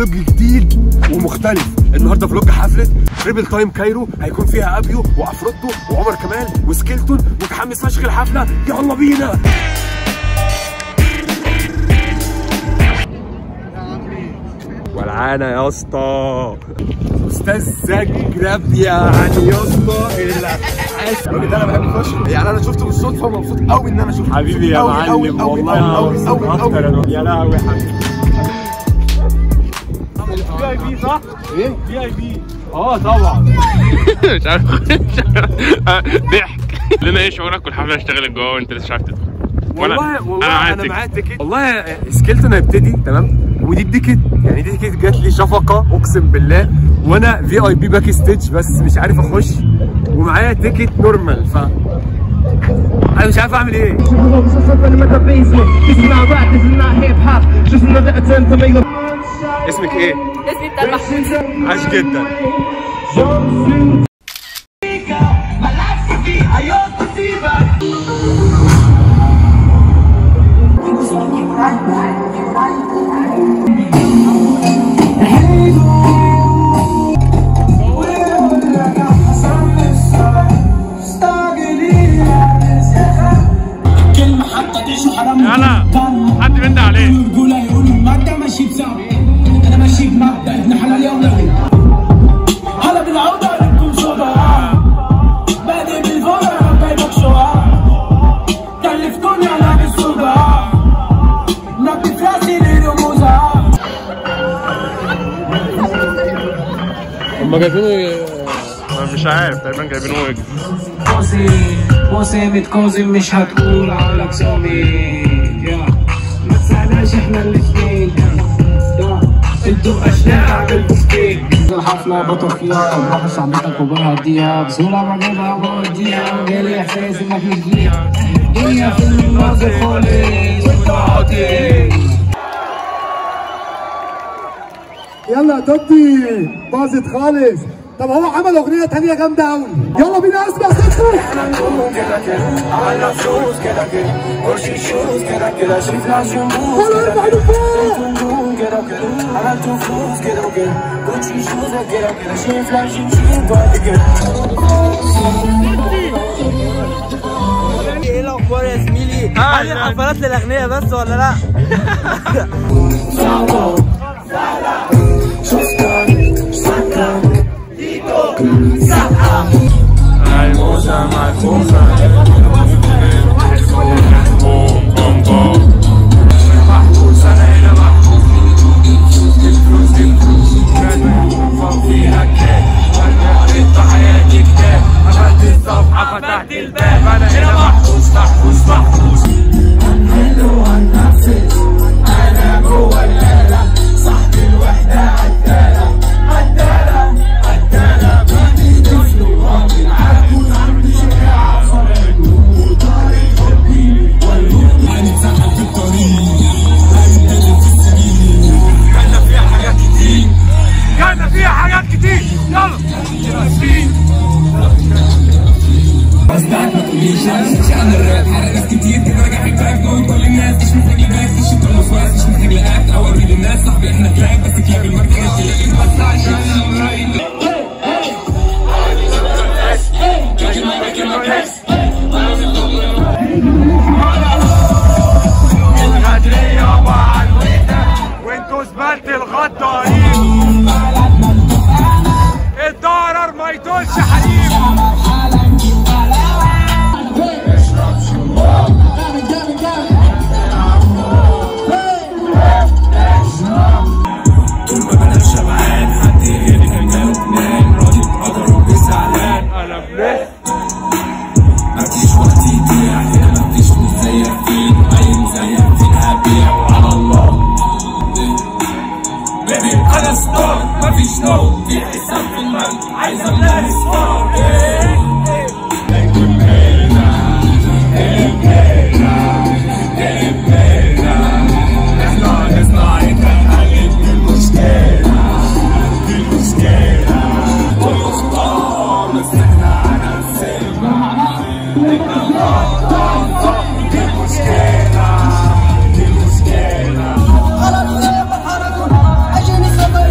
فلوج جديد ومختلف النهارده فلوج حفله ريبل تايم كايرو هيكون فيها ابيو وعفروتو وعمر كمال وسكيلتون متحمس فشخ الحفله يلا بينا ولعانة يا اسطى استاذ زجرب يعني يا اسطى الراجل ده انا بحبه فشخ يعني انا شفته بالصدفه ومبسوط قوي ان انا شفته حبيبي يا أوي أوي معلم أوي والله أوي أوي أوي اكتر أوي. أنا- يا لهوي يا حبيبي في اي بي صح؟ ايه؟ في اي بي اه طبعا مش عارف آه، ضحك لنا ايه شعورك والحفله اشتغلت جوه وانت لسه مش عارف تدخل والله والله معايا انا تيكت. معايا تيكت والله سكيلتون هيبتدي تمام ودي التيكت يعني دي تيكت جات لي شفقه اقسم بالله وانا في اي بي باك ستيج بس مش عارف اخش ومعايا تيكت نورمال ف انا مش عارف اعمل ايه اسمك ايه؟ اسمي بتاع محمود عاش جدا يلا حد من ده عليه رجولة يقولوا المادة ماشي بسبب انا ماشي بمبدأ ابن حلال يوم لوي هلا بالعودة لكم صدى بادئ بالفرع جايبك شقة كلفتوني انا بالصدى نبت راسي لرموزها هم جايبينه مش عارف تقريبا جايبينه ويجز كوزي كوزي متكوزي مش هتقول على كسومي يا ما تسألناش احنا الاتنين يا الدق اشلاء بالبوفتيك الحفلة بطخيها بروح صاحبتك وبهديها بسهولة بجيبها وبوديها وجالي احساس انك مش فيها دنيا في المناظر خالص وانت عاطي يلا يا توتي باظت خالص طب هو عمل اغنيه تانية جامده قوي يلا بينا اسمع صوتكم ولا ارفع لفوق ايه الاخبار يا زميلي؟ هل الحفلات للاغنياء بس ولا لا؟ فتحت الباب انا هنا محبوس محبوس محبوس كان فيها حاجات كتير يلا الغدرية مع الوحدة وانتوا زبالة الغدارين الضرر ما يطولش حريم انا بلس انا ستار مفيش نو في حساب في المال عايز املاها ستار احنا نصنع الحل المشكلة المشكلة والمختار بس احنا على السلم دي المشكلة دي المشكلة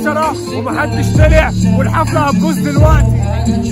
10 ومحدش طلع والحفله هتبوظ دلوقتي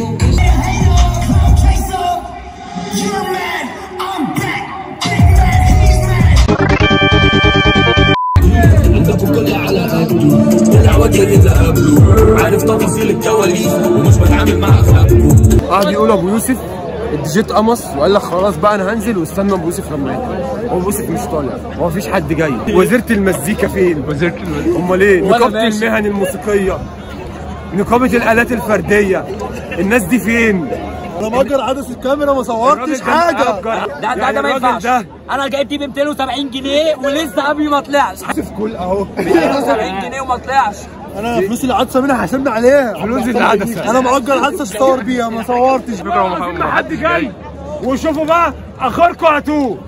عارف تفاصيل الكواليس ومش بتعامل مع اخلاقكم قعد يقول ابو يوسف الديجي اتقمص وقال لك خلاص بقى انا هنزل واستنى ابو يوسف لما يجي هو ابو يوسف مش طالع هو مفيش حد جاي وزيره المزيكا فين وزيره المزيكا امال ايه نقابه المهن الموسيقيه نقابه الالات الفرديه الناس دي فين انا مأجر عدسة الكاميرا ما صورتش الراجل ده حاجة مأجر. ده ده يعني ده ما الراجل ينفعش ده انا جايب دي ب 270 جنيه ولسه قبل ما طلعش يوسف كل اهو 270 جنيه وما طلعش انا فلوس العدسة منها حاسبني عليها فلوس العدسة. انا مأجر عدسة اشتغل بيها ما صورتش ما حد جاي وشوفوا بقى اخركم هاتوه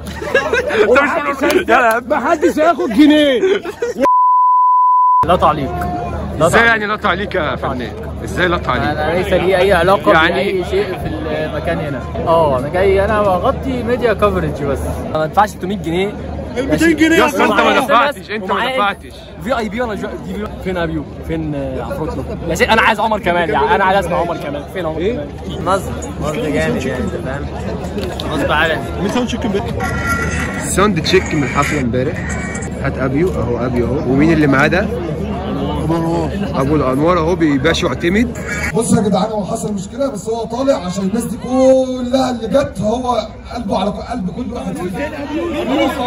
ما حدش هياخد جنيه لا تعليق ازاي يعني لا تعليق يا فنان ازاي لا تعليق انا ليس لي اي علاقه يعني- باي شيء في المكان هنا اه انا جاي انا بغطي ميديا كفرج بس ما ادفعش 600 جنيه ال 200 جنيه يا اسطى انت ما ومعايا دفعتش SMS انت ما ومعايا دفعتش في اي بي ولا جو- دي بي فين ابيو فين آه، عفروتو يا شيخ انا عايز عمر كمال يعني انا عايز اسمع عمر كمال فين عمر كمال نصب نصب جامد يعني انت فاهم غصب عني مين ساوند تشيكن بيت ساوند تشيك من الحفله امبارح هات ابيو اهو ابيو اهو ومين اللي معاه ده؟ ابو الانوار اهو بيبيع اعتمد بص يا جدعان هو حصل مشكله بس هو طالع عشان الناس دي كلها اللي جت هو قلبه على قلب كل واحد فيهم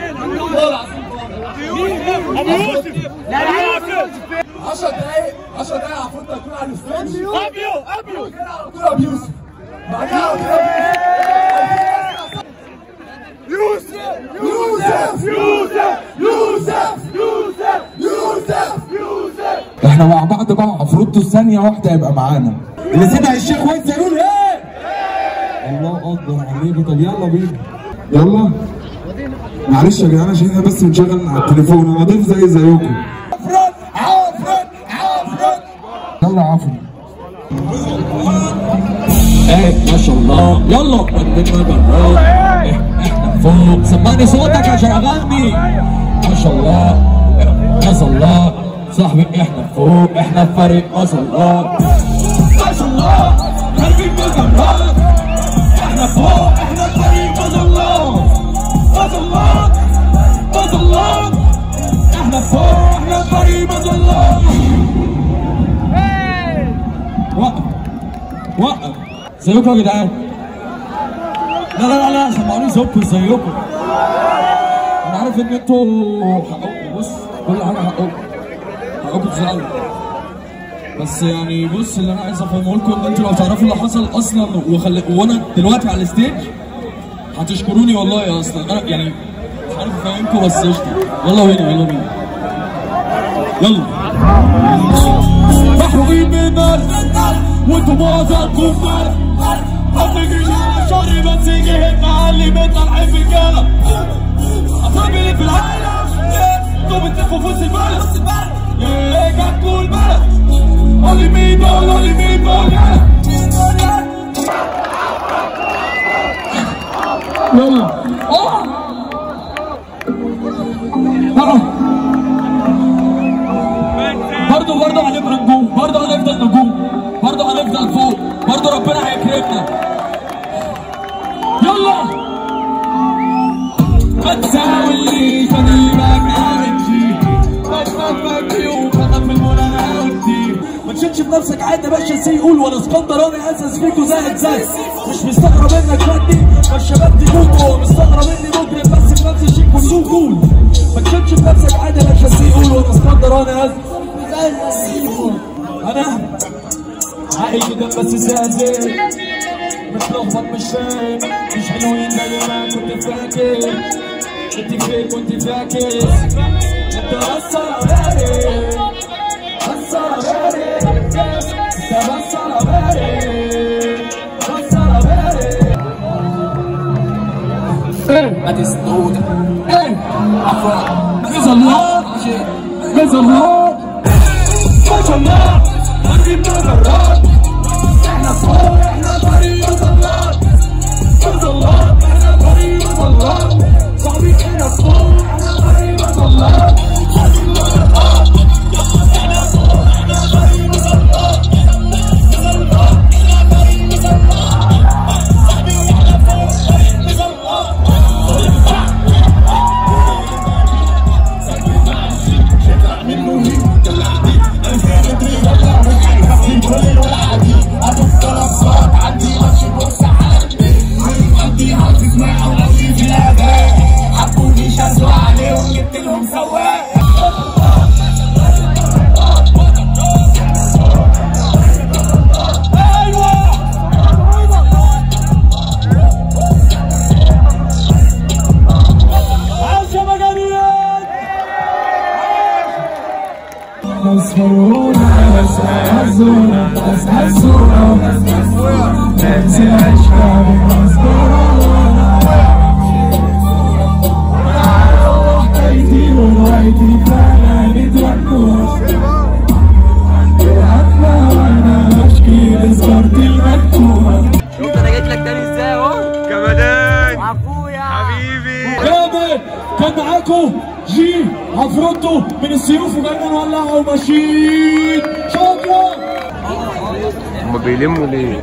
10 دقايق 10 دقايق عفروت هتكون على الستيج ابيو ابيو ابيو ابو يوسف بعدها يوسف يوسف يوسف يوسف يوسف يوسف يوسف احنا مع بعض بقى عفروتو ثانية واحدة يبقى معانا اللي سمع الشيخ وينس يقول ايه؟ الله اكبر عليكم طب يلا بينا يلا معلش يا جدعان عشان احنا بس بنشغل على التليفون انا ضيف زي زيكم عفروت عفروت عفروت يلا عفو ايه ما شاء الله يلا قدمنا جراب احنا فوق سمعني صوتك عشان اغني ما شاء الله ما شاء الله صاحبي احنا فوق احنا فريق ما شاء الله ما شاء الله قلبي جراب احنا فوق احنا فريق ما شاء الله ما شاء الله ما شاء الله احنا فوق احنا فريق ما شاء الله وقف وقف زيكم يا جدعان لا لا لا لا سمعوني زوجكم زيكم انا عارف ان انتوا حقكم بص كل حاجه حقكم حقكم تزعلوا بس يعني بص اللي انا عايز افهمه لكم ان انتوا لو تعرفوا اللي حصل اصلا وخل... وانا دلوقتي على الستيج هتشكروني والله يا اصلا انا يعني مش عارف افهمكم بس قشطه يلا بينا يلا بينا يلا محروقين من النار وانتوا معظمكم نار ما تجريش على شعري بس جه مع اللي بيطلعين في الجالة اصحابي اللي في العالم انتوا بتلفوا في وسط البلد ايه جاتكوا البلد قولي مين دول قولي مين دول يلا اه اه برضه برضه هنبقى نجوم برضه هنفضل نجوم برضه هنفضل فوق برضه ربنا هيكرمنا يلا ما تساويش فدي مجنونتي بفهمك يوم فقط في المناوتي ما تشدش بنفسك عادي يا باشا سي يقول وانا اسكندراني اساس فيكو زائد زي مش مستغرب انك ردي ما الشباب دي موتو مستغرب اني مجرم بس في نفس الشيء كله كول ما تشدش بنفسك عادي يا باشا سي يقول وانا اسكندراني اساس انا عقلي دم بس ساذج متلخبط مش فاهم مش حلوين زي ما كنت فاكر كنت فين كنت فاكر انت بس على بالي بس على بالي انت بس على بالي بس على بالي ما تسنود ايه عفوا جزا الله جزا الله ما شاء الله قريب جرات احنا فوق احنا طريق الله جزا الله احنا طريق الله صاحبي احنا فوق احنا طريق الله احنا فوق الأشباه بالمسطرة حكايتي وروايتي فانا نتونس حتى وانا بشكي لصغرتي المكتوبة شفت انا جيت لك تاني ازاي اهو جمدان اخويا حبيبي جامد كان معاكم جي عفروتو من السيوف وجايين نولعها وماشيين شكرا هما بيلموا ليه؟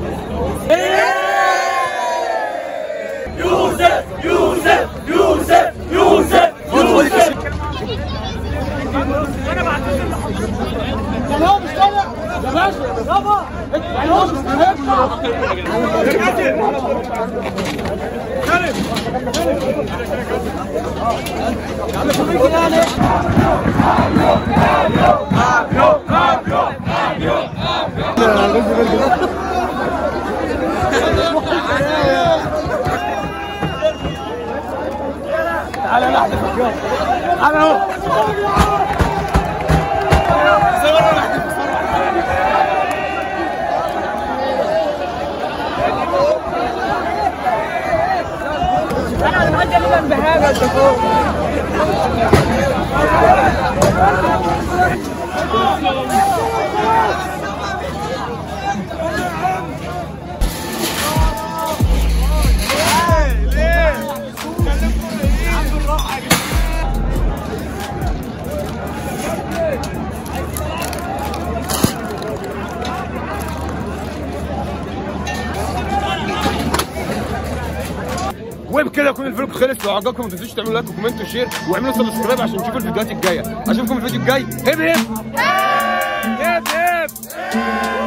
وبكده يكون الفيديو خلص لو عجبكم ما تنسوش تعملوا لايك وكومنت وشير واعملوا سبسكرايب عشان تشوفوا الفيديوهات الجايه اشوفكم الفيديو الجاي هب هب هب هب